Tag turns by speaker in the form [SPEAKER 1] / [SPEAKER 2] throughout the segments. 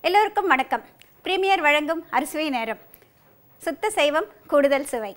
[SPEAKER 1] எல்லோருக்கும் வணக்கம் பிரீமியர் வழங்கும் அறுசுவை நேரம் சுத்த சைவம் கூடுதல் சுவை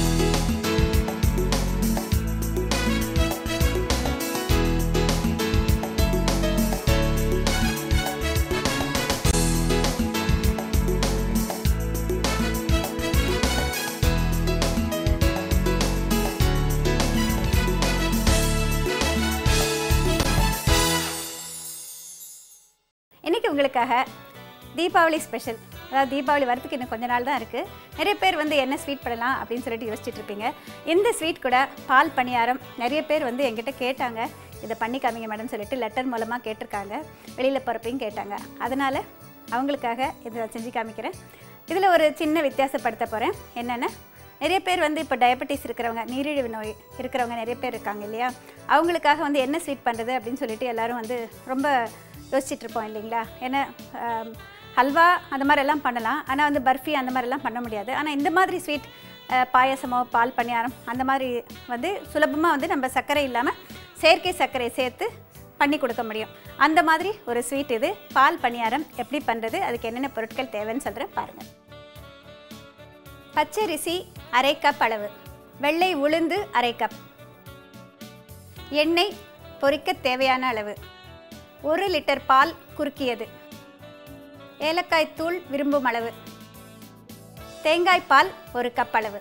[SPEAKER 1] இன்னைக்கு உங்களுக்காக தீபாவளி ஸ்பெஷல் அதாவது தீபாவளி வரதுக்கு இன்னும் கொஞ்ச நாள் தான் இருக்குது நிறைய பேர் வந்து என்ன ஸ்வீட் பண்ணலாம் அப்படின்னு சொல்லிட்டு யோசிச்சுட்டு இருப்பீங்க இந்த ஸ்வீட் கூட பால் பணியாரம் நிறைய பேர் வந்து என்கிட்ட கேட்டாங்க இதை பண்ணி காமிங்க மேடம் சொல்லிட்டு லெட்டர் மூலமாக கேட்டிருக்காங்க வெளியில் போகிறப்பையும் கேட்டாங்க அதனால் அவங்களுக்காக இதை நான் செஞ்சு காமிக்கிறேன் இதில் ஒரு சின்ன வித்தியாசப்படுத்த போகிறேன் என்னென்ன நிறைய பேர் வந்து இப்போ டயபெட்டிஸ் இருக்கிறவங்க நீரிழிவு நோய் இருக்கிறவங்க நிறைய பேர் இருக்காங்க இல்லையா அவங்களுக்காக வந்து என்ன ஸ்வீட் பண்ணுறது அப்படின்னு சொல்லிட்டு எல்லாரும் வந்து ரொம்ப யோசிச்சுட்டு இருப்போம் இல்லைங்களா ஏன்னா ஆம், ஹல்வா அந்த மாதிரி எல்லாம் பண்ணலாம் ஆனால் வந்து பர்ஃபி அந்த மாதிரிலாம் பண்ண முடியாது ஆனால் இந்த மாதிரி ஸ்வீட் பாயசமோ பால் பணியாரம் அந்த மாதிரி வந்து சுலபமாக வந்து நம்ம சர்க்கரை இல்லாமல் செயற்கை சர்க்கரை சேர்த்து பண்ணி கொடுக்க முடியும் அந்த மாதிரி ஒரு ஸ்வீட் இது பால் பணியாரம் எப்படி பண்ணுறது அதுக்கு என்னென்ன பொருட்கள் தேவைன்னு சொல்கிறேன் பாருங்கள் பச்சரிசி அரை கப் அளவு வெள்ளை உளுந்து அரை கப் எண்ணெய் பொரிக்க தேவையான அளவு ஒரு லிட்டர் பால் குறுக்கியது ஏலக்காய் தூள் விரும்பும் அளவு தேங்காய் பால் ஒரு கப் அளவு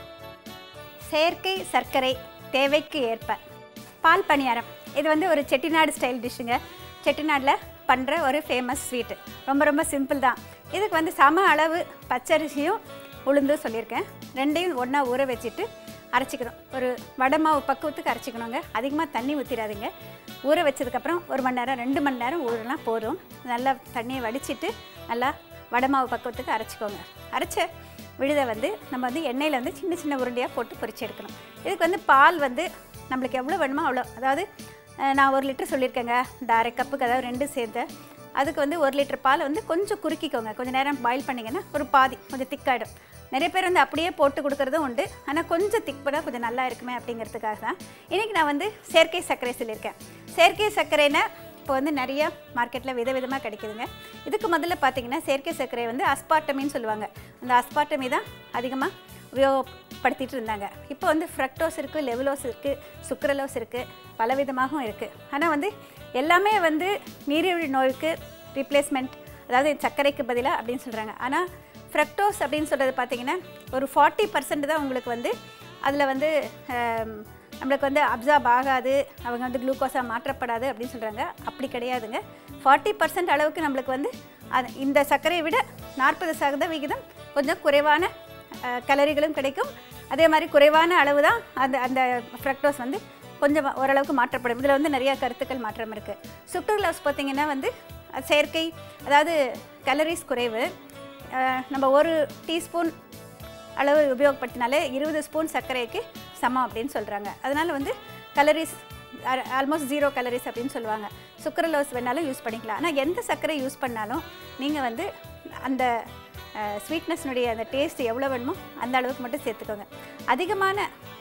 [SPEAKER 1] செயற்கை சர்க்கரை தேவைக்கு ஏற்ப பால் பணியாரம் இது வந்து ஒரு செட்டிநாடு ஸ்டைல் டிஷ்ஷுங்க செட்டிநாடில் பண்ணுற ஒரு ஃபேமஸ் ஸ்வீட்டு ரொம்ப ரொம்ப சிம்பிள் தான் இதுக்கு வந்து சம அளவு பச்சரிசியும் உளுந்தும் சொல்லியிருக்கேன் ரெண்டையும் ஒன்றா ஊற வச்சுட்டு அரைச்சிக்கணும் ஒரு வடை மாவு பக்குவத்துக்கு அரைச்சிக்கணுங்க அதிகமாக தண்ணி ஊற்றிடாதீங்க ஊற வச்சதுக்கப்புறம் ஒரு மணி நேரம் ரெண்டு மணி நேரம் ஊறினா போதும் நல்லா தண்ணியை வடிச்சிட்டு நல்லா வடை மாவு பக்குவத்துக்கு அரைச்சிக்கோங்க அரைச்ச விழுதை வந்து நம்ம வந்து எண்ணெயில் வந்து சின்ன சின்ன உருண்டையாக போட்டு பொரிச்சு எடுக்கணும் இதுக்கு வந்து பால் வந்து நம்மளுக்கு எவ்வளோ வேணுமோ அவ்வளோ அதாவது அஹ், நான் ஒரு லிட்டர் சொல்லியிருக்கேங்க இந்த அரை கப்புக்கு அதாவது ரெண்டு சேர்த்து அதுக்கு வந்து ஒரு லிட்டர் பால் வந்து கொஞ்சம் குறுக்கிக்கோங்க கொஞ்சம் நேரம் பாயில் பண்ணிங்கன்னா ஒரு பாதி கொஞ்சம் திக்காயிடும் நிறைய பேர் வந்து அப்படியே போட்டு கொடுக்குறதும் உண்டு ஆனால் கொஞ்சம் திக் பண்ணால் கொஞ்சம் நல்லா இருக்குமே அப்படிங்கிறதுக்காக தான் இன்றைக்கி நான் வந்து செயற்கை சர்க்கரை சொல்லியிருக்கேன் செயற்கை சர்க்கரைனா இப்போ வந்து நிறைய மார்க்கெட்டில் விதவிதமாக கிடைக்குதுங்க இதுக்கு முதல்ல பார்த்தீங்கன்னா செயற்கை சர்க்கரை வந்து அஸ்பார்டமின்னு சொல்லுவாங்க அந்த அஸ்பார்டமி தான் அதிகமாக உபயோகப்படுத்திட்டு இருந்தாங்க இப்போ வந்து ஃப்ரக்டோஸ் இருக்குது லெவலோஸ் இருக்குது சுக்ரலோஸ் இருக்குது பலவிதமாகவும் இருக்குது ஆனால் வந்து எல்லாமே வந்து நீரிழிவு நோய்க்கு ரீப்ளேஸ்மெண்ட் அதாவது சர்க்கரைக்கு பதிலாக அப்படின்னு சொல்கிறாங்க ஆனால் ஃப்ரக்டோஸ் அப்படின்னு சொல்கிறது பார்த்தீங்கன்னா ஒரு ஃபார்ட்டி பர்சன்ட் தான் உங்களுக்கு வந்து அதில் வந்து ஆம், நம்மளுக்கு வந்து அப்சார்ப் ஆகாது அவங்க வந்து குளுக்கோஸாக மாற்றப்படாது அப்படின்னு சொல்கிறாங்க அப்படி கிடையாதுங்க ஃபார்ட்டி பர்சன்ட் அளவுக்கு நம்மளுக்கு வந்து அது இந்த சர்க்கரையை விட நாற்பது சதவீத விகிதம் கொஞ்சம் குறைவான கலரிகளும் கிடைக்கும் அதே மாதிரி குறைவான அளவு தான் அந்த அந்த ஃப்ரக்டோஸ் வந்து கொஞ்சம் ஓரளவுக்கு மாற்றப்படும் இதில் வந்து நிறைய கருத்துக்கள் மாற்றம் இருக்குது சுக்ரலோஸ் பார்த்திங்கன்னா வந்து அது செயற்கை அதாவது கலரிஸ் குறைவு அஹ், நம்ம ஒரு டீஸ்பூன் அளவு உபயோகப்படுத்தினாலே இருபது ஸ்பூன் சர்க்கரைக்கு சமம் அப்படின்னு சொல்கிறாங்க அதனால் வந்து கலரிஸ் ஆல்மோஸ்ட் ஜீரோ கலரிஸ் அப்படின்னு சொல்லுவாங்க சுக்கரலோஸ் வேணாலும் யூஸ் பண்ணிக்கலாம் ஆனால் எந்த சர்க்கரை யூஸ் பண்ணாலும் நீங்கள் வந்து அந்த ஸ்வீட்னஸ்னுடைய அந்த டேஸ்ட் எவ்வளோ வேணுமோ அந்த அளவுக்கு மட்டும் சேர்த்துக்கோங்க அதிகமான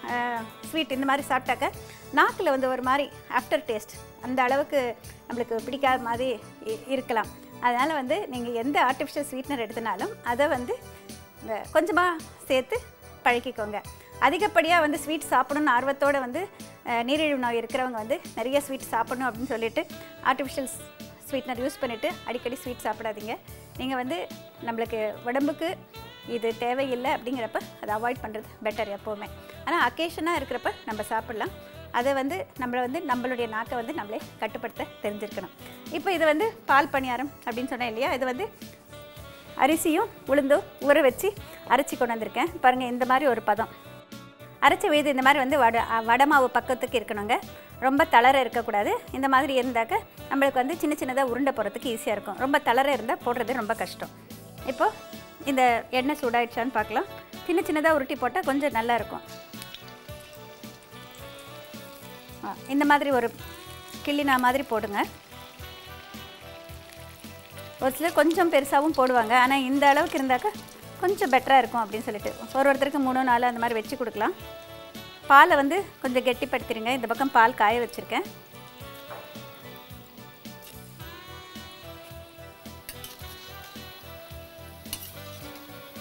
[SPEAKER 1] ஸ்வீட் இந்த மாதிரி சாப்பிட்டாக்க நாக்கில் வந்து ஒரு மாதிரி ஆஃப்டர் டேஸ்ட் அந்த அளவுக்கு நம்மளுக்கு பிடிக்காத மாதிரி இ- இருக்கலாம் அதனால் வந்து நீங்கள் எந்த ஆர்டிஃபிஷியல் ஸ்வீட்னர் எடுத்தினாலும் அதை வந்து கொஞ்சமாக சேர்த்து பழக்கிக்கோங்க அதிகப்படியாக வந்து ஸ்வீட் சாப்பிடணும்னு ஆர்வத்தோடு வந்து அஹ், நீரிழிவு நோய் இருக்கிறவங்க வந்து நிறைய ஸ்வீட் சாப்பிடணும் அப்படின்னு சொல்லிட்டு ஆர்டிஃபிஷியல் ஸ்வீட்னர் யூஸ் பண்ணிவிட்டு அடிக்கடி ஸ்வீட் சாப்பிடாதீங்க நீங்கள் வந்து நம்மளுக்கு உடம்புக்கு இது தேவையில்லை அப்படிங்கிறப்ப அதை அவாய்ட் பண்ணுறது பெட்டர் எப்போவுமே ஆனால் அக்கேஷனாக இருக்கிறப்ப நம்ம சாப்பிட்லாம் அதை வந்து நம்மளை வந்து நம்மளுடைய நாக்கை வந்து நம்மளே கட்டுப்படுத்த தெரிஞ்சிருக்கணும் இப்போ இது வந்து பால் பணியாரம் அப்படின்னு சொன்னேன் இல்லையா இது வந்து அரிசியும் உளுந்தும் ஊற வச்சு அரைச்சி கொண்டு வந்திருக்கேன் பாருங்கள் இந்த மாதிரி ஒரு பதம் அரைச்ச விழுது இந்த மாதிரி வந்து வட அ- வடை மாவு பக்கத்துக்கு இருக்கணுங்க ரொம்ப தளர இருக்கக்கூடாது இந்த மாதிரி இருந்தாக்க நம்மளுக்கு வந்து சின்ன சின்னதாக உருண்டை போடுறதுக்கு ஈஸியாக இருக்கும் ரொம்ப தளர இருந்தால் போடுறது ரொம்ப கஷ்டம் இப்போது இந்த எண்ணெய் சூடாயிடுச்சான்னு பார்க்கலாம் சின்ன சின்னதாக உருட்டி போட்டால் கொஞ்சம் நல்லா இருக்கும் ஆ, இந்த மாதிரி ஒரு கிள்ளினா மாதிரி போடுங்க ஒரு சிலர் கொஞ்சம் பெருசாகவும் போடுவாங்க ஆனால் இந்த அளவுக்கு இருந்தாக்க கொஞ்சம் பெட்டராக இருக்கும் அப்படின்னு சொல்லிட்டு ஒரு ஒருத்தருக்கு மூணு நாலு அந்த மாதிரி வச்சு கொடுக்கலாம் பாலை வந்து கொஞ்சம் கெட்டிப்படுத்திடுங்க இந்த பக்கம் பால் காய வச்சுருக்கேன்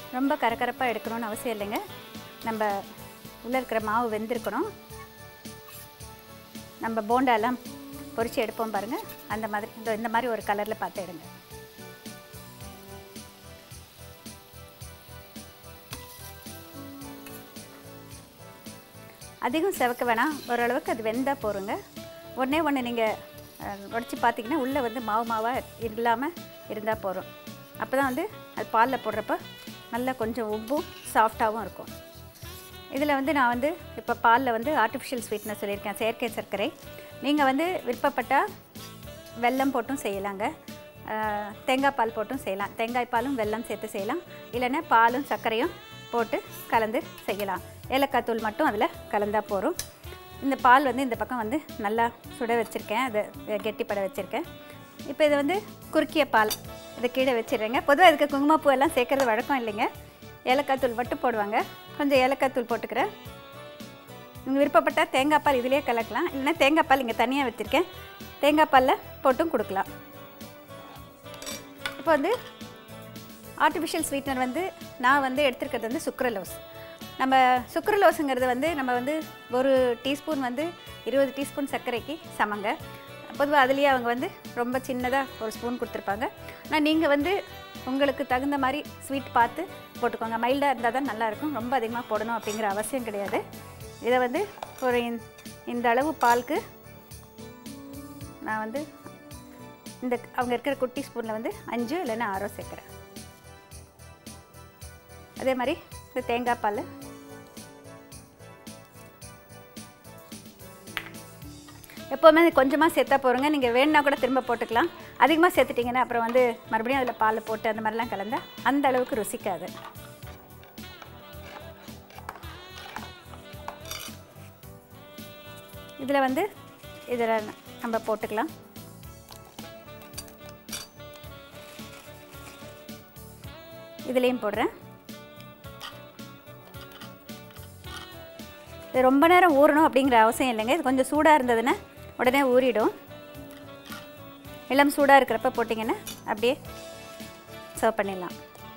[SPEAKER 1] ரொம்ப கரகரப்பாக எடுக்கணும்னு அவசியம் இல்லைங்க நம்ம உள்ளே இருக்கிற மாவு வெந்திருக்கணும் நம்ம போண்டாலாம் பொரிச்சு எடுப்போம் பாருங்கள் அந்த மாதிரி இந்த இந்த மாதிரி ஒரு கலரில் பார்த்து எடுங்க அதிகம் செவக்க வேணாம் ஓரளவுக்கு அது வெந்தால் போருங்க ஒன்றே ஒன்று நீங்கள் உடச்சி பார்த்தீங்கன்னா உள்ளே வந்து மாவு மாவாக இல்லாமல் இருந்தால் போதும் அப்போ தான் வந்து அது பாலில் போடுறப்ப நல்லா கொஞ்சம் உப்பும் சாஃப்டாகவும் இருக்கும் இதில் வந்து நான் வந்து இப்போ பாலில் வந்து ஆர்டிஃபிஷியல் ஸ்வீட்னஸ் சொல்லியிருக்கேன் செயற்கை சர்க்கரை நீங்கள் வந்து விருப்பப்பட்டால் வெல்லம் போட்டும் செய்யலாங்க அஹ், தேங்காய் பால் போட்டும் செய்யலாம் தேங்காய் பாலும் வெல்லம் சேர்த்து செய்யலாம் இல்லைன்னா பாலும் சர்க்கரையும் போட்டு கலந்து செய்யலாம் ஏலக்காய் தூள் மட்டும் அதில் கலந்தால் போதும் இந்த பால் வந்து இந்த பக்கம் வந்து நல்லா சுட வச்சுருக்கேன் அதை கெட்டிப்பட வச்சுருக்கேன் இப்போ இது வந்து குறுக்கிய பால் இதை கீழே வச்சிடுறேங்க பொதுவாக இதுக்கு குங்குமப்பூ எல்லாம் சேர்க்கறது வழக்கம் இல்லைங்க ஏலக்காய் தூள் மட்டும் போடுவாங்க கொஞ்சம் ஏலக்காய் தூள் போட்டுக்கிறேன் நீங்கள் விருப்பப்பட்டால் தேங்காய் பால் இதிலே கலக்கலாம் இல்லைன்னா தேங்காய் பால் இங்கே தனியாக வச்சுருக்கேன் தேங்காய் பாலில் போட்டும் கொடுக்கலாம் இப்போ வந்து ஆர்டிஃபிஷியல் ஸ்வீட்னர் வந்து நான் வந்து எடுத்துருக்கிறது வந்து சுக்ரலோஸ் நம்ம சுக்ரலோஸுங்கிறது வந்து நம்ம வந்து ஒரு டீஸ்பூன் வந்து இருபது டீஸ்பூன் சர்க்கரைக்கு சமங்க பொதுவாக அதுலேயே அவங்க வந்து ரொம்ப சின்னதாக ஒரு ஸ்பூன் கொடுத்துருப்பாங்க ஆனால் நீங்கள் வந்து உங்களுக்கு தகுந்த மாதிரி ஸ்வீட் பார்த்து போட்டுக்கோங்க மைல்டாக இருந்தால் தான் நல்லாயிருக்கும் ரொம்ப அதிகமாக போடணும் அப்படிங்கிற அவசியம் கிடையாது இதை வந்து ஒரு இந்த- இந்த அளவு பாலுக்கு நான் வந்து இந்த அவங்க இருக்கிற குட்டி ஸ்பூனில் வந்து அஞ்சு இல்லைன்னா ஆறோ சேர்க்குறேன் அதே மாதிரி இந்த தேங்காய் பால் எப்போவுமே கொஞ்சமாக சேர்த்தா போகிறோங்க நீங்கள் வேணுன்னா கூட திரும்ப போட்டுக்கலாம் அதிகமாக சேர்த்துட்டிங்கன்னா அப்புறம் வந்து மறுபடியும் அதில் பால் போட்டு அந்த மாதிரிலாம் கலந்தா அந்த அளவுக்கு ருசிக்காது இதில் வந்து இதில் நம்ம போட்டுக்கலாம் இதுலேயும் போடுறேன் இது ரொம்ப நேரம் ஊறணும் அப்படிங்கிற அவசியம் இல்லைங்க இது கொஞ்சம் சூடாக இருந்ததுன்னா உடனே ஊறிடும் இளம் சூடாக இருக்கிறப்ப போட்டிங்கன்னா அப்படியே சர்வ் பண்ணிடலாம்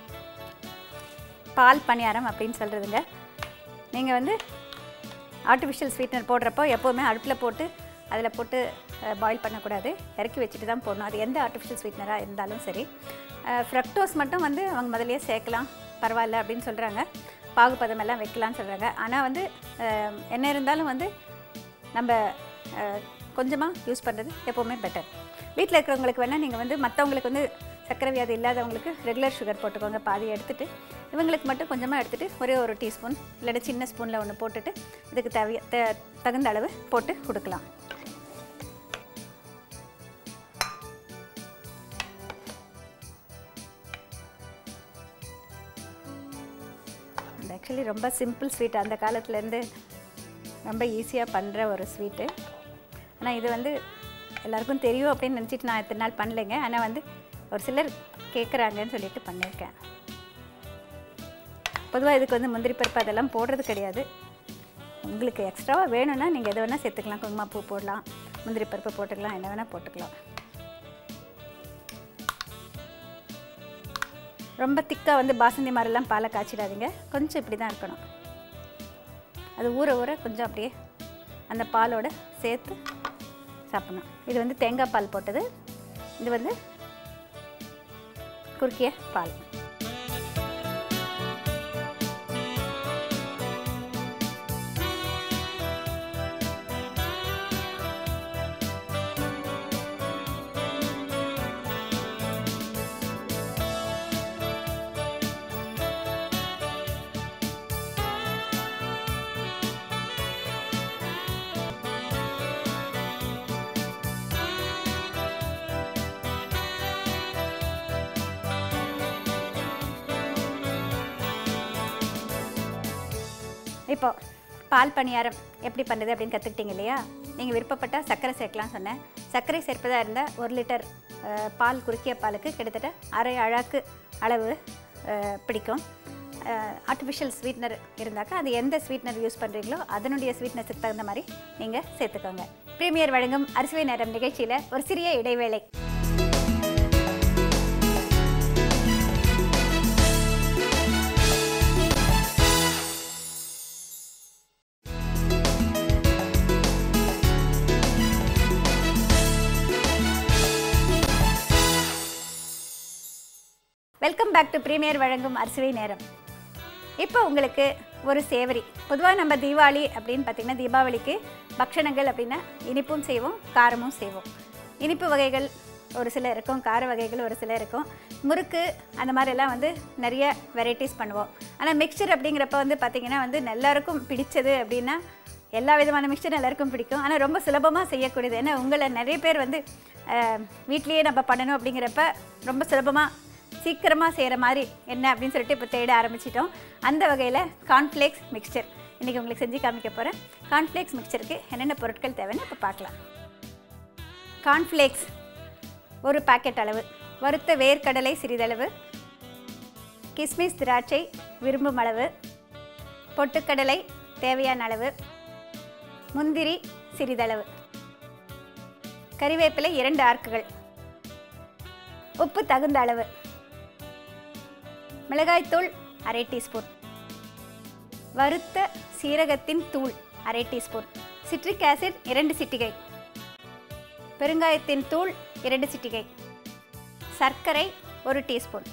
[SPEAKER 1] பால் பணியாரம் அப்படின்னு சொல்கிறதுங்க நீங்கள் வந்து ஆர்டிஃபிஷியல் ஸ்வீட்னர் போடுறப்போ எப்போவுமே அடுப்பில் போட்டு அதில் போட்டு பாயில் பண்ணக்கூடாது இறக்கி வச்சுட்டு தான் போடணும் அது எந்த ஆர்டிஃபிஷியல் ஸ்வீட்னராக இருந்தாலும் சரி ஃப்ரக்டோஸ் மட்டும் வந்து அவங்க முதல்லயே சேர்க்கலாம் பரவாயில்ல அப்படின்னு சொல்கிறாங்க பாகுபதம் எல்லாம் வைக்கலாம்னு சொல்கிறாங்க ஆனால் வந்து அஹ், என்ன இருந்தாலும் வந்து நம்ம கொஞ்சமாக யூஸ் பண்ணுறது எப்போவுமே பெட்டர் வீட்டில் இருக்கிறவங்களுக்கு வேணால் நீங்கள் வந்து மற்றவங்களுக்கு வந்து சர்க்கரை வியாதி இல்லாதவங்களுக்கு ரெகுலர் சுகர் போட்டுக்கோங்க பாதி எடுத்துட்டு இவங்களுக்கு மட்டும் கொஞ்சமாக எடுத்துகிட்டு ஒரே ஒரு டீஸ்பூன் இல்லாட்டி சின்ன ஸ்பூனில் ஒன்று போட்டுட்டு இதுக்கு தேவைய தே- தகுந்த அளவு போட்டு கொடுக்கலாம் அது ஆக்சுவலி ரொம்ப சிம்பிள் ஸ்வீட் அந்த காலத்துலேருந்து ரொம்ப ஈஸியாக பண்ணுற ஒரு ஸ்வீட்டு ஆனால் இது வந்து எல்லாருக்கும் தெரியும் அப்படின்னு நினச்சிட்டு நான் இத்தனை நாள் பண்ணலைங்க ஆனால் வந்து ஒரு சிலர் கேட்குறாங்கன்னு சொல்லிட்டு பண்ணியிருக்கேன் பொதுவாக இதுக்கு வந்து முந்திரி பருப்பு அதெல்லாம் போடுறது கிடையாது உங்களுக்கு எக்ஸ்ட்ராவாக வேணும்னா நீங்கள் எது வேணால் சேர்த்துக்கலாம் குங்குமப்பூ போடலாம் முந்திரி பருப்பு போட்டுக்கலாம் என்ன வேணால் போட்டுக்கலாம் ரொம்ப திக்காக வந்து பாசந்தி மாதிரிலாம் பாலை காய்ச்சிடாதீங்க கொஞ்சம் இப்படி தான் இருக்கணும் அது ஊற ஊற கொஞ்சம் அப்படியே அந்த பாலோட சேர்த்து சாப்பிடணும் இது வந்து தேங்காய் பால் போட்டது இது வந்து குறுக்கிய பால் இப்போ பால் பணியாரம் எப்படி பண்ணுறது அப்படின்னு கற்றுக்கிட்டீங்க இல்லையா நீங்கள் விருப்பப்பட்டால் சர்க்கரை சேர்க்கலாம் சொன்னேன் சர்க்கரை சேர்ப்பதா இருந்தால் ஒரு லிட்டர் அஹ், பால் குறுக்கிய பாலுக்கு கிட்டத்தட்ட அரை அழாக்கு அளவு அஹ், பிடிக்கும் ஆர்டிஃபிஷியல் ஸ்வீட்னர் இருந்தாக்கா அது எந்த ஸ்வீட்னர் யூஸ் பண்ணுறீங்களோ அதனுடைய ஸ்வீட்னஸுக்கு தகுந்த மாதிரி நீங்கள் சேர்த்துக்கோங்க ப்ரீமியர் வழங்கும் அரிசுவை நேரம் நிகழ்ச்சியில் ஒரு சிறிய இடைவேளை வெல்கம் பேக் டு ப்ரீமியர் வழங்கும் அரிசுவை நேரம் இப்போ உங்களுக்கு ஒரு சேவரி பொதுவாக நம்ம தீபாவளி அப்படின்னு பார்த்திங்கன்னா தீபாவளிக்கு பக்ஷணங்கள் அப்படின்னா இனிப்பும் செய்வோம் காரமும் செய்வோம் இனிப்பு வகைகள் ஒரு சில இருக்கும் கார வகைகள் ஒரு சில இருக்கும் முறுக்கு அந்த மாதிரிலாம் வந்து நிறைய வெரைட்டிஸ் பண்ணுவோம் ஆனால் மிக்சர் அப்படிங்கிறப்ப வந்து பார்த்திங்கன்னா வந்து எல்லாருக்கும் பிடிச்சது அப்படின்னா எல்லா விதமான மிக்சரும் எல்லாருக்கும் பிடிக்கும் ஆனால் ரொம்ப சுலபமாக செய்யக்கூடியது ஏன்னா உங்களை நிறைய பேர் வந்து அஹ், வீட்லேயே நம்ம பண்ணணும் அப்படிங்கிறப்ப ரொம்ப சுலபமாக சீக்கிரமாக செய்கிற மாதிரி என்ன அப்படின்னு சொல்லிட்டு இப்போ தேட ஆரம்பிச்சிட்டோம் அந்த வகையில் கார்ன்ஃப்ளேக்ஸ் மிக்சர் இன்றைக்கி உங்களுக்கு செஞ்சு காமிக்க போகிறேன் கார்ன்ஃப்ளேக்ஸ் மிக்சருக்கு என்னென்ன பொருட்கள் தேவைன்னு இப்போ பார்க்கலாம் கார்ன்ஃப்ளேக்ஸ் ஒரு பாக்கெட் அளவு வறுத்த வேர்க்கடலை சிறிதளவு கிஸ்மிஸ் திராட்சை விரும்பும் அளவு பொட்டுக்கடலை தேவையான அளவு முந்திரி சிறிதளவு கறிவேப்பிலை இரண்டு ஆர்க்குகள் உப்பு தகுந்த அளவு மிளகாய்த்தூள் அரை டீஸ்பூன் வறுத்த சீரகத்தின் தூள் அரை டீஸ்பூன் சிட்ரிக் ஆசிட் இரண்டு சிட்டிகை பெருங்காயத்தின் தூள் இரண்டு சிட்டிகை சர்க்கரை ஒரு டீஸ்பூன்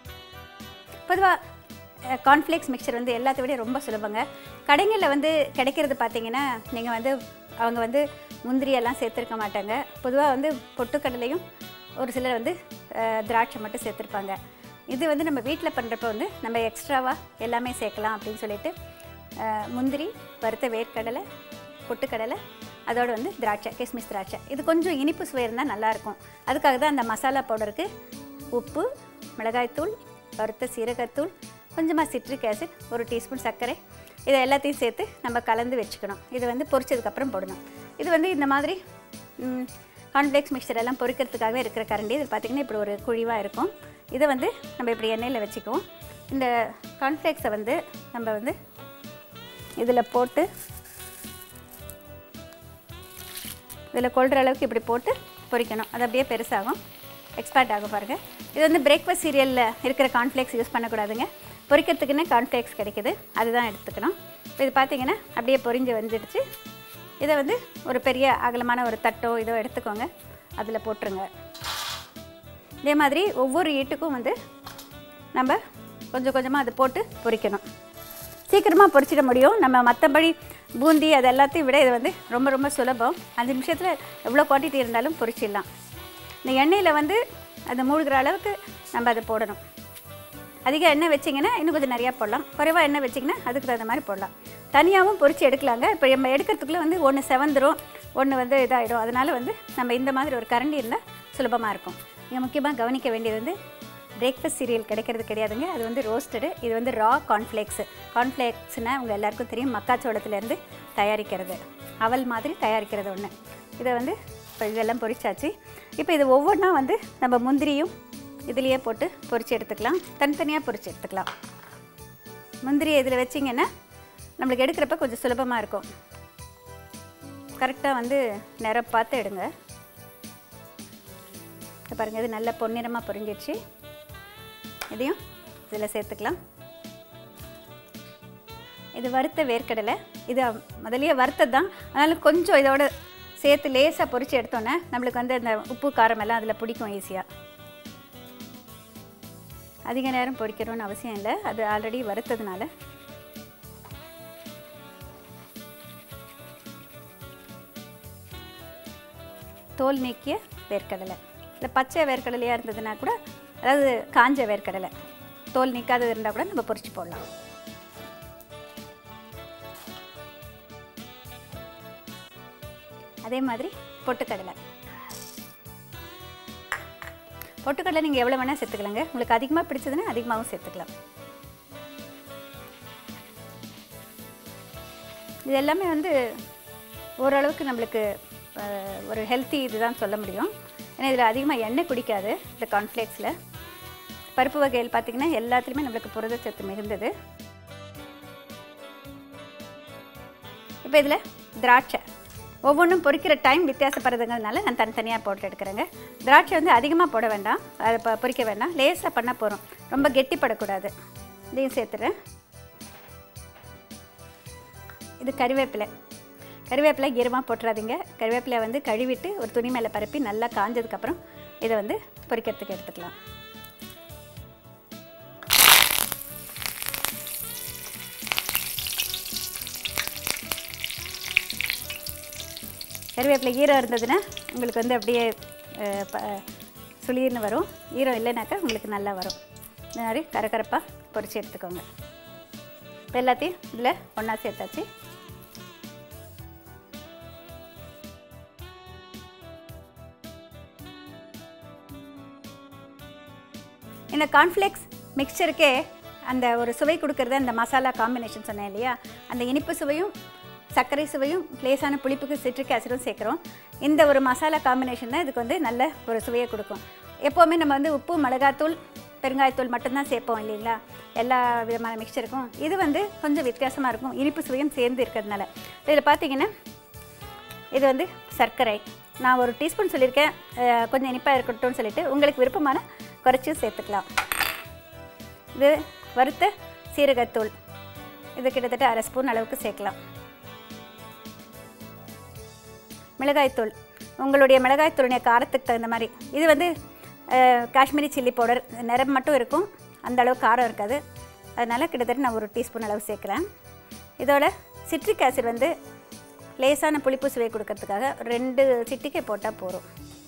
[SPEAKER 1] பொதுவாக கார்ன்ஃப்ளேக்ஸ் மிக்சர் வந்து எல்லாத்தை விட ரொம்ப சுலபங்க கடைகளில் வந்து கிடைக்கிறது பார்த்தீங்கன்னா நீங்கள் வந்து அவங்க வந்து முந்திரி எல்லாம் சேர்த்துருக்க மாட்டாங்க பொதுவாக வந்து பொட்டுக்கடலையும் ஒரு சிலர் வந்து அஹ், திராட்சை மட்டும் சேர்த்துருப்பாங்க இது வந்து நம்ம வீட்டில் பண்ணுறப்ப வந்து நம்ம எக்ஸ்ட்ராவாக எல்லாமே சேர்க்கலாம் அப்படின்னு சொல்லிட்டு அஹ், முந்திரி வறுத்த வேர்க்கடலை பொட்டுக்கடலை அதோட வந்து திராட்சை கிஸ்மிஸ் திராட்சை இது கொஞ்சம் இனிப்பு சுவை இருந்தால் நல்லாயிருக்கும் அதுக்காக தான் அந்த மசாலா பவுடருக்கு உப்பு மிளகாய்த்தூள் வறுத்த சீரகத்தூள் கொஞ்சமாக சிட்ரிக் ஆசிட் ஒரு டீஸ்பூன் சர்க்கரை இதை எல்லாத்தையும் சேர்த்து நம்ம கலந்து வச்சுக்கணும் இது வந்து பொரிச்சதுக்கப்புறம் போடணும் இது வந்து இந்த மாதிரி கார்ன்ஃப்ளேக்ஸ் மிக்சர் எல்லாம் பொரிக்கிறதுக்காகவே இருக்கிற கரண்டி இது பார்த்திங்கன்னா இப்படி ஒரு குழிவாக இருக்கும் இதை வந்து நம்ம இப்படி எண்ணெயில் வச்சுக்குவோம் இந்த கார்ன்ஃப்ளேக்ஸை வந்து நம்ம வந்து இதில் போட்டு இதில் கொள்கிற அளவுக்கு இப்படி போட்டு பொரிக்கணும் அது அப்படியே பெருசாகும் எக்ஸ்பேர்ட் ஆகும் பாருங்கள் இது வந்து பிரேக்ஃபாஸ்ட் சீரியலில் இருக்கிற கார்ன்ஃப்ளேக்ஸ் யூஸ் பண்ணக்கூடாதுங்க பொரிக்கிறதுக்குன்னு கார்ன்ஃப்ளேக்ஸ் கிடைக்குது அதுதான் எடுத்துக்கணும் இப்போ இது பார்த்தீங்கன்னா அப்படியே பொரிஞ்சு வந்துடுச்சு இதை வந்து ஒரு பெரிய அகலமான ஒரு தட்டோ இதோ எடுத்துக்கோங்க அதில் போட்டுருங்க இதே மாதிரி ஒவ்வொரு ஈட்டுக்கும் வந்து நம்ம கொஞ்சம் கொஞ்சமாக அது போட்டு பொரிக்கணும் சீக்கிரமாக பொரிச்சிட முடியும் நம்ம மற்றபடி பூந்தி அது எல்லாத்தையும் விட இது வந்து ரொம்ப ரொம்ப சுலபம் அஞ்சு நிமிஷத்தில் எவ்வளோ குவான்டிட்டி இருந்தாலும் பொரிச்சிடலாம் இந்த எண்ணெயில் வந்து அது மூழ்கிற அளவுக்கு நம்ம அதை போடணும் அதிக எண்ணெய் வச்சிங்கன்னா இன்னும் கொஞ்சம் நிறையா போடலாம் குறைவாக எண்ணெய் வச்சிங்கன்னா அதுக்கு தகுந்த மாதிரி போடலாம் தனியாகவும் பொரிச்சு எடுக்கலாங்க இப்போ நம்ம எடுக்கிறதுக்குள்ளே வந்து ஒன்று செவந்துரும் ஒன்று வந்து இதாகிடும் அதனால் வந்து நம்ம இந்த மாதிரி ஒரு கரண்டி இருந்தால் சுலபமாக இருக்கும் இங்கே முக்கியமாக கவனிக்க வேண்டியது வந்து பிரேக்ஃபாஸ்ட் சீரியல் கிடைக்கிறது கிடையாதுங்க அது வந்து ரோஸ்டடு இது வந்து ரா கார்ன்ஃப்ளேக்ஸு கார்ன்ஃப்ளேக்ஸ்னால் உங்கள் எல்லாருக்கும் தெரியும் மக்காச்சோளத்துலேருந்து தயாரிக்கிறது அவல் மாதிரி தயாரிக்கிறது ஒன்று இதை வந்து இப்போ இதெல்லாம் பொரிச்சாச்சு இப்போ இது ஒவ்வொன்றா வந்து நம்ம முந்திரியும் இதுலேயே போட்டு பொரிச்சு எடுத்துக்கலாம் தனித்தனியாக பொரிச்சு எடுத்துக்கலாம் முந்திரியை இதில் வச்சிங்கன்னா நம்மளுக்கு எடுக்கிறப்ப கொஞ்சம் சுலபமாக இருக்கும் கரெக்டாக வந்து நிறம் பார்த்து எடுங்க இதை பாருங்கள் இது நல்ல பொன்னிறமாக பொரிஞ்சிடுச்சு இதையும் இதில் சேர்த்துக்கலாம் இது வறுத்த வேர்க்கடலை இது முதலியே வறுத்தது தான் அதனால் கொஞ்சம் இதோட சேர்த்து லேசாக பொரிச்சு எடுத்தோன்னே நம்மளுக்கு வந்து அந்த உப்பு காரம் எல்லாம் அதில் பிடிக்கும் ஈஸியாக அதிக நேரம் பொரிக்கணும்னு அவசியம் இல்லை அது ஆல்ரெடி வறுத்ததுனால தோல் நீக்கிய வேர்க்கடலை இல்லை பச்சை வேர்க்கடலையாக இருந்ததுன்னா கூட அதாவது காஞ்ச வேர்க்கடலை தோல் நீக்காதது இருந்தால் கூட நம்ம பொரிச்சு போடலாம் அதே மாதிரி பொட்டுக்கடலை பொட்டுக்கடலை நீங்கள் எவ்வளோ வேணால் சேர்த்துக்கலாங்க உங்களுக்கு அதிகமாக பிடிச்சதுன்னா அதிகமாகவும் சேர்த்துக்கலாம் இது எல்லாமே வந்து ஓரளவுக்கு நம்மளுக்கு அஹ், ஒரு ஹெல்த்தி இதுதான் சொல்ல முடியும் ஏன்னா இதில் அதிகமாக எண்ணெய் குடிக்காது இந்த கார்ன்ஃப்ளேக்ஸில் பருப்பு வகைகள் பார்த்திங்கன்னா எல்லாத்துலேயுமே நம்மளுக்கு புரதச்சத்து மிகுந்தது இப்போ இதில் திராட்சை ஒவ்வொன்றும் பொரிக்கிற டைம் வித்தியாசப்படுறதுங்கிறதுனால நான் தனித்தனியாக போட்டு எடுக்கிறேங்க திராட்சை வந்து அதிகமாக போட வேண்டாம் அதை ப- பொரிக்க வேண்டாம் லேசாக பண்ண போகிறோம் ரொம்ப கெட்டிப்படக்கூடாது இதையும் சேர்த்துறேன் இது கறிவேப்பிலை கறிவேப்பிலை ஈரமாக போட்டுறாதீங்க கறிவேப்பிலை வந்து கழுவிட்டு ஒரு துணி மேலே பரப்பி நல்லா காஞ்சதுக்கப்புறம் இதை வந்து பொரிக்கிறதுக்கு எடுத்துக்கலாம் கருவேப்பிலை ஈரம் இருந்ததுன்னா உங்களுக்கு வந்து அப்படியே அஹ், ப- சுளீர்னு வரும் ஈரம் இல்லைனாக்கா உங்களுக்கு நல்லா வரும் இந்த மாதிரி கரகரப்பாக பொரிச்சு எடுத்துக்கோங்க இப்போ எல்லாத்தையும் இதில் ஒன்றா சேர்த்தாச்சு இந்த கார்ன்ஃப்ளேக்ஸ் மிக்சருக்கே அந்த ஒரு சுவை கொடுக்கறது அந்த மசாலா காம்பினேஷன் சொன்னேன் இல்லையா அந்த இனிப்பு சுவையும் சர்க்கரை சுவையும் லேசான புளிப்புக்கு சிட்ரிக் ஆசிடும் சேர்க்குறோம் இந்த ஒரு மசாலா காம்பினேஷன் தான் இதுக்கு வந்து நல்ல ஒரு சுவையை கொடுக்கும் எப்போவுமே நம்ம வந்து உப்பு மிளகாத்தூள் பெருங்காயத்தூள் மட்டும்தான் சேர்ப்போம் இல்லைங்களா எல்லா விதமான மிக்சருக்கும் இது வந்து கொஞ்சம் வித்தியாசமாக இருக்கும் இனிப்பு சுவையும் சேர்ந்து இருக்கிறதுனால இதில் பார்த்தீங்கன்னா இது வந்து சர்க்கரை நான் ஒரு டீஸ்பூன் சொல்லியிருக்கேன் அஹ், கொஞ்சம் இனிப்பாக இருக்கட்டும்னு சொல்லிட்டு உங்களுக்கு விருப்பமான குறைச்சும் சேர்த்துக்கலாம் இது வறுத்த சீரகத்தூள் இது கிட்டத்தட்ட அரை ஸ்பூன் அளவுக்கு சேர்க்கலாம் மிளகாய்த்தூள் உங்களுடைய மிளகாய்த்தூளுடைய காரத்துக்கு தகுந்த மாதிரி இது வந்து அஹ், காஷ்மீரி சில்லி பவுடர் நிறம் மட்டும் இருக்கும் அந்த அளவு காரம் இருக்காது அதனால் கிட்டத்தட்ட நான் ஒரு டீஸ்பூன் அளவு சேர்க்குறேன் இதோட சிட்ரிக் ஆசிட் வந்து லேசான புளிப்பு சுவை கொடுக்கறதுக்காக ரெண்டு சிட்டிக்கை போட்டால் போதும்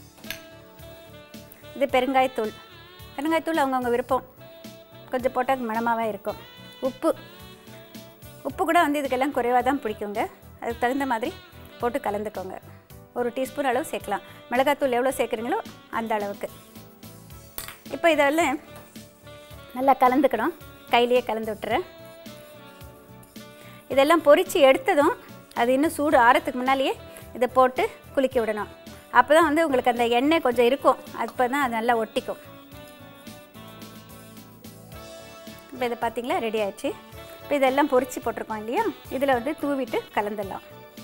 [SPEAKER 1] இது பெருங்காயத்தூள் பெருங்காயத்தூள் அவங்கவுங்க விருப்பம் கொஞ்சம் போட்டால் மணமாகவே இருக்கும் உப்பு உப்பு கூட வந்து இதுக்கெல்லாம் குறைவாக தான் பிடிக்குங்க அதுக்கு தகுந்த மாதிரி போட்டு கலந்துக்கோங்க ஒரு டீஸ்பூன் அளவு சேர்க்கலாம் மிளகாத்தூள் எவ்வளோ சேர்க்குறீங்களோ அந்த அளவுக்கு இப்போ இதெல்லாம் நல்லா கலந்துக்கணும் கையிலேயே கலந்து விட்டுறேன் இதெல்லாம் பொரித்து எடுத்ததும் அது இன்னும் சூடு ஆறத்துக்கு முன்னாலேயே இதை போட்டு குலுக்கி விடணும் அப்போ தான் வந்து உங்களுக்கு அந்த எண்ணெய் கொஞ்சம் இருக்கும் அப்போ தான் அது நல்லா ஒட்டிக்கும் இப்போ இதை பார்த்தீங்களா ரெடி ஆயிடுச்சு இப்போ இதெல்லாம் பொரிச்சு போட்டிருக்கோம் இல்லையா இதில் வந்து தூவிட்டு கலந்துடலாம்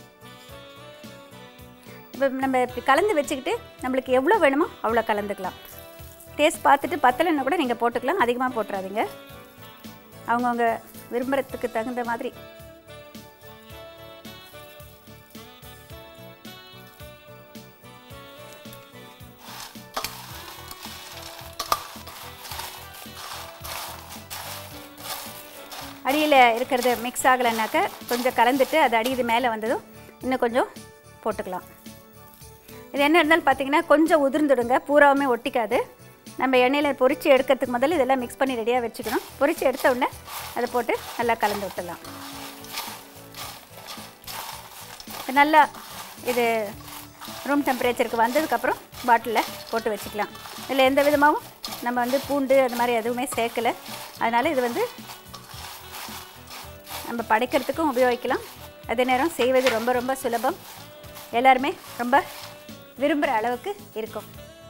[SPEAKER 1] இப்போ நம்ம இப்படி கலந்து வச்சுக்கிட்டு நம்மளுக்கு எவ்வளோ வேணுமோ அவ்வளோ கலந்துக்கலாம் டேஸ்ட் பார்த்துட்டு பத்தலைன்னா கூட நீங்கள் போட்டுக்கலாம் அதிகமாக போட்டுறாதீங்க அவங்கவுங்க விரும்புகிறதுக்கு தகுந்த மாதிரி அடியில் இருக்கிறது மிக்ஸ் ஆகலைனாக்க கொஞ்சம் கலந்துட்டு அது அடி இது மேலே வந்ததும் இன்னும் கொஞ்சம் போட்டுக்கலாம் இது என்ன இருந்தாலும் பார்த்தீங்கன்னா கொஞ்சம் உதிர்ந்துடுங்க பூராவுமே ஒட்டிக்காது நம்ம எண்ணெயில் பொரிச்சு எடுக்கிறதுக்கு முதல்ல இதெல்லாம் மிக்ஸ் பண்ணி ரெடியாக வச்சுக்கணும் பொரிச்சு எடுத்த உடனே அதை போட்டு நல்லா கலந்து விட்டுடலாம் இது நல்லா இது ரூம் டெம்பரேச்சருக்கு வந்ததுக்கப்புறம் பாட்டிலில் போட்டு வச்சுக்கலாம் இதில் எந்த விதமாகவும் நம்ம வந்து பூண்டு அது மாதிரி எதுவுமே சேர்க்கலை அதனால் இது வந்து நம்ம படைக்கிறதுக்கும் உபயோகிக்கலாம் அதே நேரம் செய்வது ரொம்ப ரொம்ப சுலபம் எல்லாருமே ரொம்ப விரும்புகிற அளவுக்கு இருக்கும்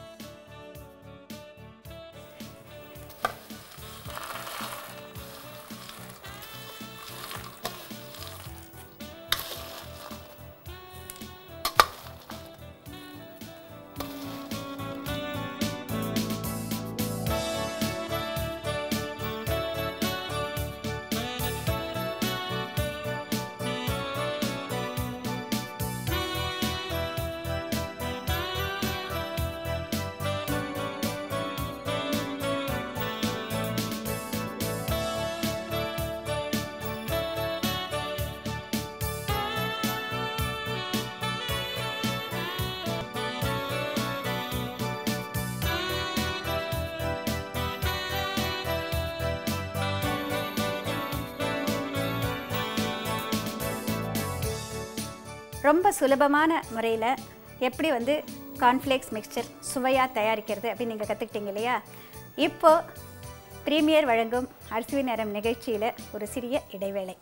[SPEAKER 1] ரொம்ப சுலபமான முறையில் எப்படி வந்து கார்ன்ஃப்ளேக்ஸ் மிக்சர் சுவையாக தயாரிக்கிறது அப்படின்னு நீங்கள் கற்றுக்கிட்டீங்க இல்லையா இப்போது ப்ரீமியர் வழங்கும் அரிசி நேரம் நிகழ்ச்சியில் ஒரு சிறிய இடைவேளை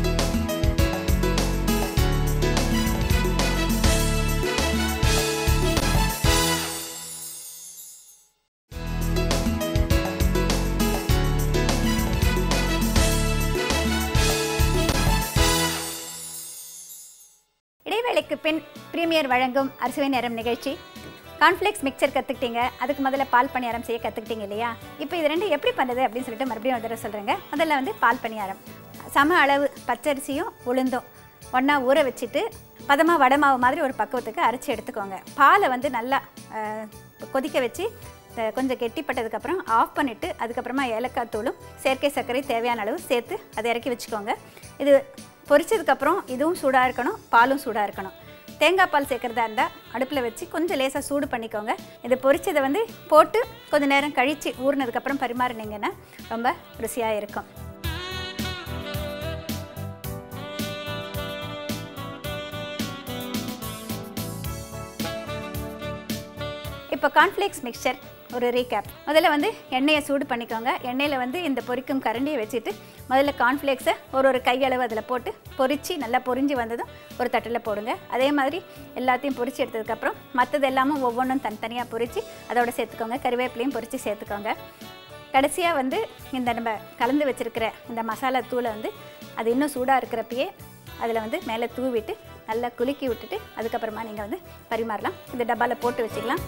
[SPEAKER 1] இடைவேளைக்கு பின் ப்ரீமியர் வழங்கும் அரிசுவை நேரம் நிகழ்ச்சி கார்ன்ஃப்ளேக்ஸ் மிக்சர் கற்றுக்கிட்டீங்க அதுக்கு முதல்ல பால் பணியாரம் செய்ய கற்றுக்கிட்டீங்க இல்லையா இப்போ இது ரெண்டு எப்படி பண்ணுறது அப்படின்னு சொல்லிட்டு மறுபடியும் ஒரு தடவை சொல்கிறேங்க முதல்ல வந்து பால் பணியாரம் சம அளவு பச்சரிசியும் உளுந்தும் ஒன்றா ஊற வச்சுட்டு பதமாக வடை மாவு மாதிரி ஒரு பக்குவத்துக்கு அரைச்சி எடுத்துக்கோங்க பாலை வந்து நல்லா அஹ், கொதிக்க வச்சு அஹ், கொஞ்சம் கெட்டிப்பட்டதுக்கப்புறம் ஆஃப் பண்ணிவிட்டு அதுக்கப்புறமா ஏலக்காய் தூளும் செயற்கை சர்க்கரை தேவையான அளவு சேர்த்து அதை இறக்கி வச்சுக்கோங்க இது பொரிச்சதுக்கப்புறம் இதுவும் சூடாக இருக்கணும் பாலும் சூடாக இருக்கணும் தேங்காய் பால் சேர்க்குறதா இருந்தால் அடுப்பில் வச்சு கொஞ்சம் லேசாக சூடு பண்ணிக்கோங்க இதை பொரிச்சதை வந்து போட்டு கொஞ்சம் நேரம் கழித்து ஊறினதுக்கப்புறம் பரிமாறினீங்கன்னா ரொம்ப ருசியாக இருக்கும் இப்போ கார்ன்ஃப்ளேக்ஸ் மிக்சர் ஒரு ரீகேப் முதல்ல வந்து எண்ணெயை சூடு பண்ணிக்கோங்க எண்ணெயில் வந்து இந்த பொரிக்கும் கரண்டியை வச்சுட்டு முதல்ல கார்ன்ஃப்ளேக்ஸை ஒரு ஒரு கையளவு அதில் போட்டு பொரித்து நல்லா பொரிஞ்சு வந்ததும் ஒரு தட்டில் போடுங்க அதே மாதிரி எல்லாத்தையும் பொரிச்சு எடுத்ததுக்கப்புறம் மற்றது எல்லாமும் ஒவ்வொன்றும் தனித்தனியாக பொரித்து அதோட சேர்த்துக்கோங்க கருவேப்பிலையும் பொரித்து சேர்த்துக்கோங்க கடைசியாக வந்து இந்த நம்ம கலந்து வச்சுருக்கிற இந்த மசாலா தூளை வந்து அது இன்னும் சூடாக இருக்கிறப்பயே அதில் வந்து மேலே தூவிட்டு நல்லா குலுக்கி விட்டுட்டு அதுக்கப்புறமா நீங்கள் வந்து பரிமாறலாம் இந்த டப்பாவில் போட்டு வச்சுக்கலாம்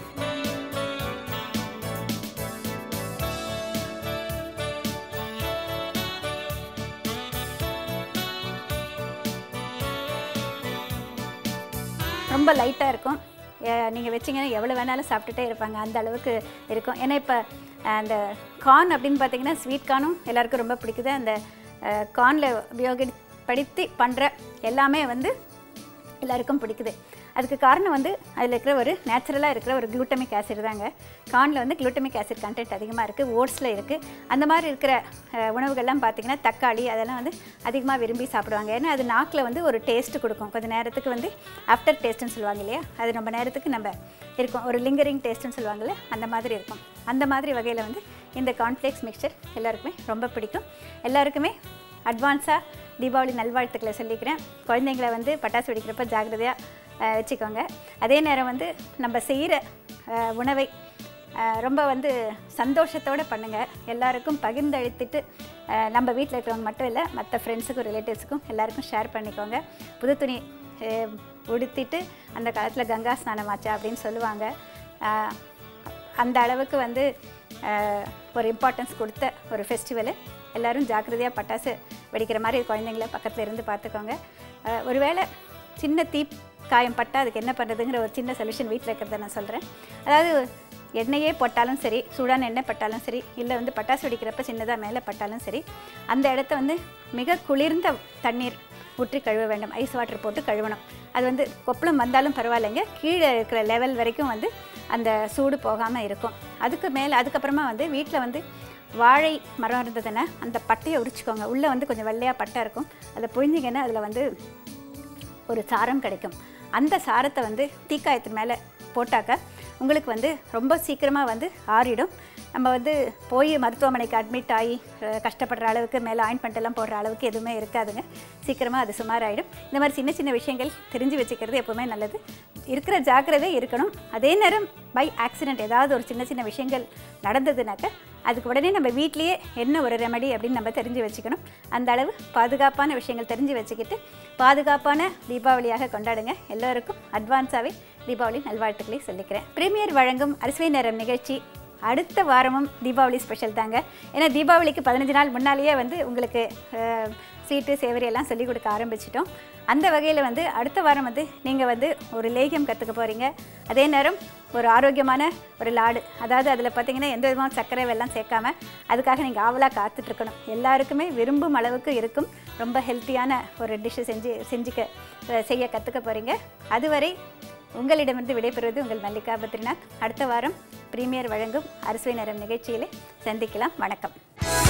[SPEAKER 1] ரொம்ப லைட்டாக இருக்கும் நீங்கள் வச்சிங்கன்னா எவ்வளோ வேணாலும் சாப்பிட்டுட்டே இருப்பாங்க அந்த அளவுக்கு இருக்கும் ஏன்னா இப்போ அந்த கார்ன் அப்படின்னு பார்த்தீங்கன்னா ஸ்வீட் கார்னும் எல்லாருக்கும் ரொம்ப பிடிக்குது அந்த கார்னில் உபயோகப்படுத்தி பண்ணுற எல்லாமே வந்து எல்லாருக்கும் பிடிக்குது அதுக்கு காரணம் வந்து அதில் இருக்கிற ஒரு நேச்சுரலாக இருக்கிற ஒரு குளூட்டமிக் ஆசிட் தாங்க கார்னில் வந்து குளூட்டமிக் ஆசிட் கண்டென்ட் அதிகமாக இருக்குது ஓட்ஸில் இருக்குது அந்த மாதிரி இருக்கிற அஹ், உணவுகள்லாம் பார்த்திங்கன்னா தக்காளி அதெல்லாம் வந்து அதிகமாக விரும்பி சாப்பிடுவாங்க ஏன்னா அது நாக்கில் வந்து ஒரு டேஸ்ட்டு கொடுக்கும் கொஞ்சம் நேரத்துக்கு வந்து ஆஃப்டர் டேஸ்ட்டுன்னு சொல்லுவாங்க இல்லையா அது ரொம்ப நேரத்துக்கு நம்ம இருக்கும் ஒரு லிங்கரிங் டேஸ்ட்டுன்னு சொல்லுவாங்கல்ல அந்த மாதிரி இருக்கும் அந்த மாதிரி வகையில் வந்து இந்த கார்ன்ஃப்ளேக்ஸ் மிக்சர் எல்லாருக்குமே ரொம்ப பிடிக்கும் எல்லாருக்குமே அட்வான்ஸாக தீபாவளி நல்வாழ்த்துக்களை சொல்லிக்கிறேன் குழந்தைங்களை வந்து பட்டாசு வெடிக்கிறப்ப ஜாக்கிரதையாக வச்சுக்கோங்க அதே நேரம் வந்து நம்ம செய்கிற உணவை அஹ், ரொம்ப வந்து சந்தோஷத்தோடு பண்ணுங்கள் எல்லாருக்கும் பகிர்ந்தளித்துட்டு அஹ், நம்ம வீட்டில் இருக்கிறவங்க மட்டும் இல்லை மற்ற ஃப்ரெண்ட்ஸுக்கும் ரிலேட்டிவ்ஸுக்கும் எல்லாருக்கும் ஷேர் பண்ணிக்கோங்க புது துணி அஹ், உடுத்திட்டு அந்த காலத்தில் கங்கா ஸ்நானம் ஆச்சா அப்படின்னு சொல்லுவாங்க அஹ், அந்த அளவுக்கு வந்து அஹ், ஒரு இம்பார்ட்டன்ஸ் கொடுத்த ஒரு ஃபெஸ்டிவலு எல்லாரும் ஜாக்கிரதையாக பட்டாசு வெடிக்கிற மாதிரி குழந்தைங்கள பக்கத்தில் இருந்து பார்த்துக்கோங்க அஹ், ஒருவேளை சின்ன தீ காயம் பட்டால் அதுக்கு என்ன பண்ணுறதுங்கிற ஒரு சின்ன சொல்யூஷன் வீட்டில் இருக்கிறத நான் சொல்கிறேன் அதாவது எண்ணெயே போட்டாலும் சரி சூடான எண்ணெய் பட்டாலும் சரி இல்லை வந்து பட்டாசு வெடிக்கிறப்ப சின்னதாக மேலே பட்டாலும் சரி அந்த இடத்த வந்து மிக குளிர்ந்த தண்ணீர் ஊற்றி கழுவ வேண்டும் ஐஸ் வாட்டர் போட்டு கழுவணும் அது வந்து கொப்பளம் வந்தாலும் பரவாயில்லைங்க கீழே இருக்கிற லெவல் வரைக்கும் வந்து அந்த சூடு போகாமல் இருக்கும் அதுக்கு மேலே அதுக்கப்புறமா வந்து வீட்டில் வந்து வாழை மரம் இருந்ததுன்னா அந்த பட்டையை உரிச்சுக்கோங்க உள்ளே வந்து கொஞ்சம் வெள்ளையாக பட்டை இருக்கும் அதை புழிஞ்சிங்கன்னா அதில் வந்து ஒரு சாரம் கிடைக்கும் அந்த சாரத்தை வந்து தீக்காயத்து மேலே போட்டாக்க உங்களுக்கு வந்து ரொம்ப சீக்கிரமாக வந்து ஆறிடும் நம்ம வந்து போய் மருத்துவமனைக்கு அட்மிட் ஆகி அஹ், கஷ்டப்படுற அளவுக்கு மேலே ஆயின்மெண்ட் எல்லாம் போடுற அளவுக்கு எதுவுமே இருக்காதுங்க சீக்கிரமாக அது சுமாராயிடும் இந்த மாதிரி சின்ன சின்ன விஷயங்கள் தெரிஞ்சு வச்சுக்கிறது எப்போவுமே நல்லது இருக்கிற ஜாக்கிரதை இருக்கணும் அதே நேரம் பை ஆக்சிடென்ட் ஏதாவது ஒரு சின்ன சின்ன விஷயங்கள் நடந்ததுனாக்க அதுக்கு உடனே நம்ம வீட்லேயே என்ன ஒரு ரெமடி அப்படின்னு நம்ம தெரிஞ்சு வச்சுக்கணும் அந்த அளவு பாதுகாப்பான விஷயங்கள் தெரிஞ்சு வச்சுக்கிட்டு பாதுகாப்பான தீபாவளியாக கொண்டாடுங்க எல்லோருக்கும் அட்வான்ஸாகவே தீபாவளி நல்வாழ்த்துக்களை சொல்லிக்கிறேன் பிரீமியர் வழங்கும் அரிசுவை நேரம் நிகழ்ச்சி அடுத்த வாரமும் தீபாவளி ஸ்பெஷல் தாங்க ஏன்னா தீபாவளிக்கு பதினஞ்சு நாள் முன்னாலேயே வந்து உங்களுக்கு அஹ், ஸ்வீட்டு சேவரி எல்லாம் சொல்லிக் கொடுக்க ஆரம்பிச்சிட்டோம் அந்த வகையில் வந்து அடுத்த வாரம் வந்து நீங்கள் வந்து ஒரு லேகியம் கற்றுக்க போகிறீங்க அதே நேரம் ஒரு ஆரோக்கியமான ஒரு லாடு அதாவது அதில் பார்த்தீங்கன்னா எந்த விதமான சர்க்கரை வெல்லம் சேர்க்காம அதுக்காக நீங்கள் ஆவலாக காத்துட்ருக்கணும் எல்லாருக்குமே விரும்பும் அளவுக்கு இருக்கும் ரொம்ப ஹெல்த்தியான ஒரு டிஷ்ஷு செஞ்சு செஞ்சுக்க அஹ், செய்ய கற்றுக்க போகிறீங்க அதுவரை உங்களிடமிருந்து விடைபெறுவது உங்கள் மல்லிகா பத்ரிநாத் அடுத்த வாரம் பிரீமியர் வழங்கும் அரிசுவை நேரம் நிகழ்ச்சியிலே சந்திக்கலாம் வணக்கம்